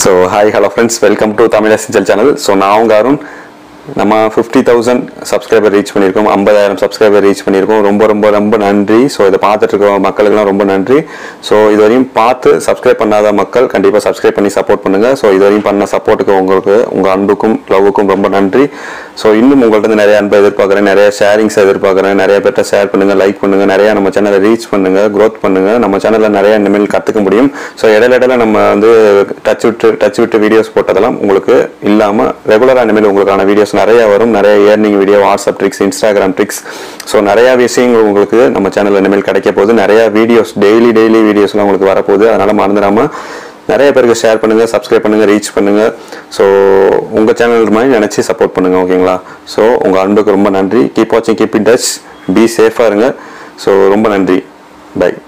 so hi hello friends welcome to Tamil essential channel so நான் உங்க அருண் நம்ம ஃபிஃப்டி தௌசண்ட் சப்ஸ்கிரைபர் ரீச் பண்ணியிருக்கோம் ஐம்பதாயிரம் சப்ஸ்கிரைபர் ரீச் பண்ணியிருக்கோம் ரொம்ப ரொம்ப ரொம்ப நன்றி ஸோ இதை பார்த்துட்டு இருக்க மக்களுக்கெல்லாம் ரொம்ப நன்றி ஸோ இது வரையும் பார்த்து சப்ஸ்கிரைப் பண்ணாத மக்கள் கண்டிப்பாக சப்ஸ்கிரைப் பண்ணி சப்போர்ட் பண்ணுங்கள் ஸோ இது வரையும் பண்ண சப்போர்ட்டுக்கு உங்களுக்கு உங்கள் அன்புக்கும் லவ்வுக்கும் ரொம்ப நன்றி ஸோ இன்னும் உங்கள்ட்ட இருந்து நிறைய அன்பை எதிர்பார்க்குறேன் நிறைய ஷேரிங்ஸ் எதிர்பார்க்குறேன் நிறைய பேர்ட்ட ஷேர் பண்ணுங்கள் லைக் பண்ணுங்கள் நிறைய நம்ம சேனலை ரீச் பண்ணுங்கள் க்ரோத் பண்ணுங்கள் நம்ம சேனலில் நிறைய இனிமேல் கற்றுக்க முடியும் ஸோ இடையில இடையில நம்ம வந்து டச் விட்டு டச் விட்டு வீடியோஸ் போட்டதெல்லாம் உங்களுக்கு இல்லாமல் ரெகுலராக இனிமேல் உங்களுக்கான வீடியோஸ் நிறைய வரும் நிறைய earning video WhatsApp tricks Instagram tricks so நிறைய விஷயங்கள் உங்களுக்கு நம்ம சேனலில் இனிமேல் கிடைக்க போகுது நிறைய வீடியோஸ் டெய்லி டெய்லி வீடியோஸ்லாம் உங்களுக்கு வரப்போகுது அதனால் மறந்துடாமல் நிறைய பேருக்கு ஷேர் பண்ணுங்கள் சப்ஸ்கிரைப் பண்ணுங்கள் ரீச் பண்ணுங்கள் ஸோ உங்கள் சேனல் மாதிரி நினச்சி சப்போர்ட் பண்ணுங்கள் ஓகேங்களா ஸோ உங்கள் அன்புக்கு ரொம்ப நன்றி கீப் வாட்சிங் கீப் இன் டச் பி சேஃபாக இருங்க ஸோ ரொம்ப நன்றி பை